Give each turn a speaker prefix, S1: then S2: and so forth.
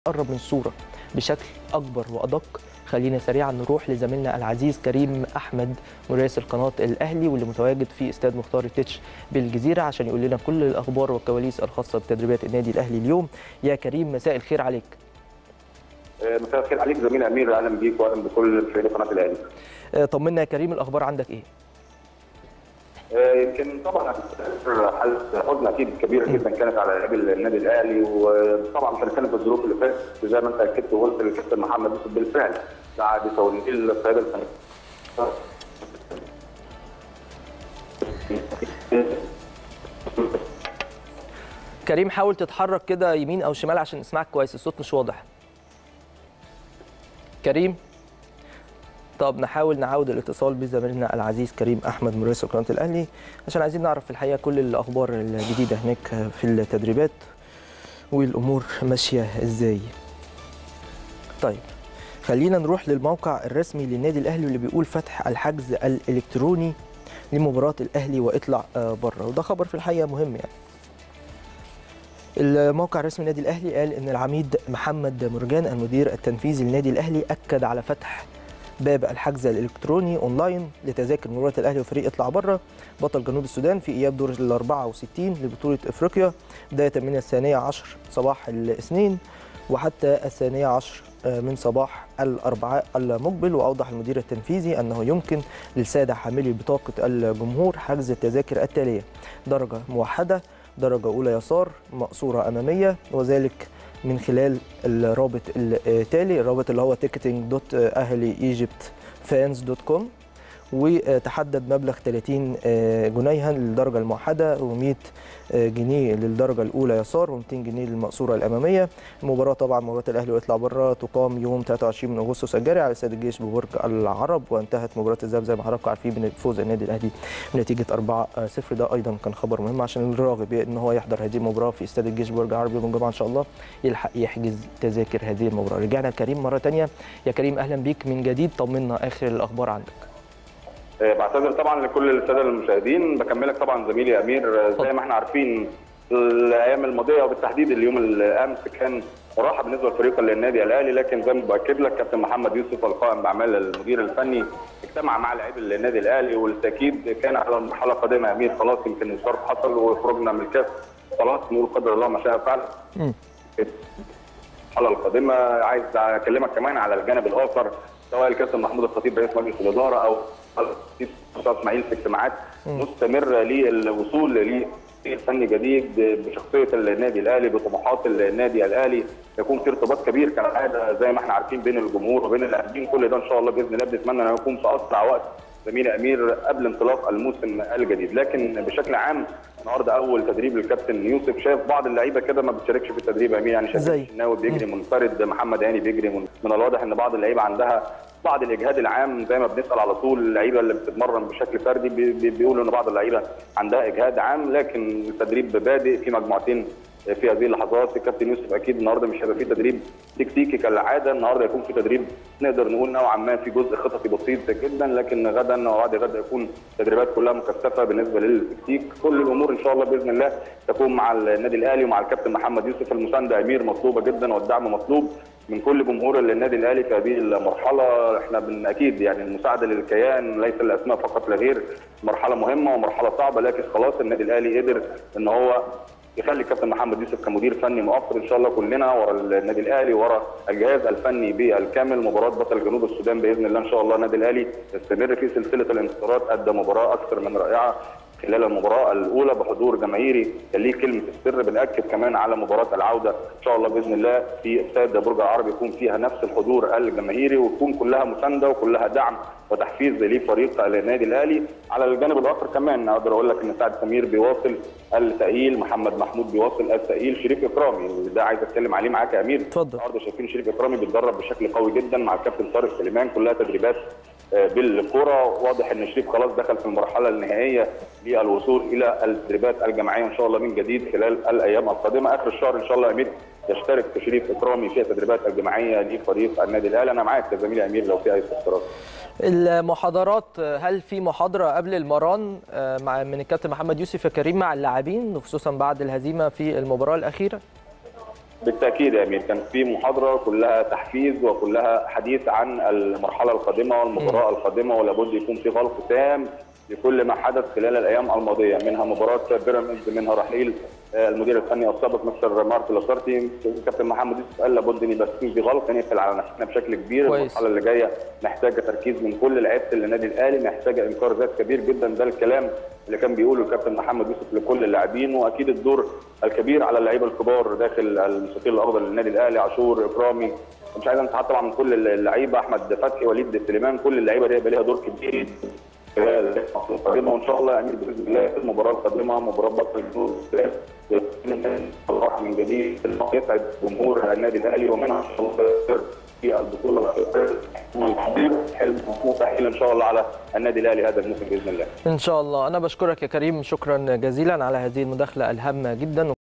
S1: نقرب من الصوره بشكل اكبر وادق خلينا سريعا نروح لزميلنا العزيز كريم احمد مراسل قناه الاهلي واللي متواجد في استاد مختار التتش بالجزيره عشان يقول لنا كل الاخبار والكواليس الخاصه بتدريبات النادي الاهلي اليوم يا كريم مساء الخير عليك
S2: مساء الخير عليك زميل امير اهلا بيك واهلا بكل فريق قناه الاهلي
S1: آه، طمنا يا كريم الاخبار عندك ايه
S2: آه، يمكن طبعا حاله حزن اكيد كبيره جدا كانت على لاعبي النادي الاهلي وطبعا كانت كانت الظروف اللي فاتت زي ما انت اكدت وقلت للكابتن محمد يوسف بالفعل بعد توليه القياده الفنيه
S1: كريم حاول تتحرك كده يمين او شمال عشان نسمعك كويس الصوت مش واضح كريم طب نحاول نعاود الاتصال بزميلنا العزيز كريم احمد مراسل قناه الاهلي عشان عايزين نعرف في الحقيقه كل الاخبار الجديده هناك في التدريبات والامور ماشيه ازاي طيب خلينا نروح للموقع الرسمي للنادي الاهلي واللي بيقول فتح الحجز الالكتروني لمباراه الاهلي واطلع بره وده خبر في الحقيقه مهم يعني الموقع الرسمي للنادي الاهلي قال ان العميد محمد مرجان المدير التنفيذي للنادي الاهلي اكد على فتح باب الحجز الالكتروني اونلاين لتذاكر مباراه الاهلي وفريق اطلع بره بطل جنوب السودان في اياب دور ال 64 لبطوله افريقيا بدايه من الثانيه عشر صباح الاثنين وحتى الثانيه عشر من صباح الاربعاء المقبل واوضح المدير التنفيذي انه يمكن للساده حاملي بطاقه الجمهور حجز التذاكر التاليه درجه موحده درجه اولى يسار مقصوره اماميه وذلك من خلال الرابط التالي الرابط اللي هو ticketing.ahliegyptfans.com وتحدد مبلغ 30 جنيها للدرجة الموحدة و100 جنيه للدرجة الأولى يسار و200 جنيه للمقصورة الأمامية المباراة طبعا مباراة الأهلي ويطلع بره تقام يوم 23 من أغسطس الجاري على استاد الجيش ببرج العرب وانتهت مباراة الذهاب زي ما حضراتكم عارفين بفوز النادي الأهلي بنتيجة 4-0 ده أيضا كان خبر مهم عشان الراغب إن هو يحضر هذه المباراة في استاد الجيش برج العرب يوم الجمعة إن شاء الله يلحق يحجز تذاكر هذه المباراة رجعنا كريم مرة ثانية يا كريم أهلا بيك من جديد طمنا آخر الأخبار عندك
S2: بعتذر طبعا لكل الساده المشاهدين بكملك طبعا زميلي امير زي ما احنا عارفين الايام الماضيه وبالتحديد اليوم الامس كان راحه بالنسبه لفريق النادي الاهلي لكن زي ما باكد لك كابتن محمد يوسف القائم باعمال المدير الفني اجتمع مع لاعبي النادي الاهلي والتاكيد كان على المرحله القادمه يا امير خلاص يمكن الشرط حصل وخرجنا من الكاس خلاص نقول قدر الله ما شاء فعل المرحله القادمه عايز اكلمك كمان على الجانب الاخر سواء الكابتن محمود الخطيب رئيس مجلس الاداره او استاذ اسماعيل في اجتماعات مستمره للوصول لفريق فني جديد بشخصيه النادي الاهلي بطموحات النادي الاهلي يكون في ارتباط كبير كالعاده زي ما احنا عارفين بين الجمهور وبين اللاعبين كل ده ان شاء الله باذن الله بنتمنى انه يكون في اسرع وقت زميلي امير قبل انطلاق الموسم الجديد لكن بشكل عام النهارده اول تدريب للكابتن يوسف شاف بعض اللعيبه كده ما بتشاركش في التدريب امير يعني شايف الشناوي بيجري منفرد محمد هاني بيجري من, من الواضح ان بعض اللعيبه عندها بعض الاجهاد العام زي ما بنسال على طول اللعيبه اللي بتتمرن بشكل فردي بي بيقولوا ان بعض اللعيبه عندها اجهاد عام لكن التدريب بادئ في مجموعتين في هذه اللحظات الكابتن يوسف اكيد النهارده مش هيبقى فيه تدريب تكتيكي كالعاده النهارده يكون في تدريب نقدر نقول نوعا ما في جزء خططي بسيط جدا لكن غدا وبعد غدا يكون تدريبات كلها مكثفه بالنسبه للتكتيك كل الامور ان شاء الله باذن الله تكون مع النادي الاهلي ومع الكابتن محمد يوسف المسانده امير مطلوبه جدا والدعم مطلوب من كل جمهور النادي الاهلي في هذه المرحله احنا بن اكيد يعني المساعده للكيان ليس الاسماء فقط لا غير مرحله مهمه ومرحله صعبه لكن خلاص النادي الاهلي قدر ان هو يخلي الكابتن محمد يوسف كمدير فني مؤثر ان شاء الله كلنا ورا النادي الاهلي ورا الجهاز الفني بالكامل مباراه بطل جنوب السودان باذن الله ان شاء الله النادي الاهلي يستمر في سلسله الانتصارات ادى مباراه اكثر من رائعه خلال المباراه الاولى بحضور جماهيري كان ليه كلمه السر بناكد كمان على مباراه العوده ان شاء الله باذن الله في استاد برج العرب يكون فيها نفس الحضور الجماهيري وتكون كلها مسانده وكلها دعم وتحفيز لفريق النادي الاهلي على الجانب الاخر كمان اقدر اقول لك ان سعد سمير بيواصل التاهيل محمد محمود بيواصل التاهيل شريف اكرامي وده عايز اتكلم عليه معاك يا امير
S1: اتفضل
S2: النهارده شايفين شريف اكرامي بيتدرب بشكل قوي جدا مع الكابتن طارق سليمان كلها تدريبات بالكره واضح ان شريف خلاص دخل في المرحله النهائيه للوصول الى التدريبات الجماعيه ان شاء الله من جديد خلال الايام القادمه اخر الشهر ان شاء الله امير يشترك تشريف اكرامي في التدريبات الجماعيه لفريق النادي الاهلي انا معاك يا زميلي امير لو في اي استفسارات
S1: المحاضرات هل في محاضره قبل المران مع من الكابتن محمد يوسف كريم مع اللاعبين خصوصا بعد الهزيمه في المباراه الاخيره؟
S2: بالتاكيد يا امير كان في محاضره كلها تحفيز وكلها حديث عن المرحله القادمه والمباراه القادمه ولابد يكون في غلق تام لكل ما حدث خلال الايام الماضيه منها مباراه بيراميدز منها رحيل المدير الفني السابق مستر مارك لاسارتي كابتن محمد يوسف قال لابد ان يبقى في غلق نقفل على نفسنا بشكل كبير
S1: كويس.
S2: المرحله اللي جايه محتاجه تركيز من كل لعيبه النادي الاهلي محتاجه انكار ذات كبير جدا ده الكلام اللي كان بيقوله الكابتن محمد يوسف لكل اللاعبين واكيد الدور الكبير على اللعيبه الكبار داخل المستطيل الاخضر للنادي الاهلي عاشور اكرامي مش عايز انسى طبعا من كل اللعيبه احمد فتحي وليد سليمان كل اللعيبه دي هيبقى ليها دور كبير القادمه وان شاء الله يعني باذن الله المباراه القادمه مباراه بطل الجنوب الله من جديد يسعد جمهور النادي الاهلي ومنها ان شاء الله في البطوله الافريقيه حلم مستحيل ان شاء الله على النادي الاهلي هذا الموسم باذن الله
S1: ان شاء الله انا بشكرك يا كريم شكرا جزيلا على هذه المداخله الهامه جدا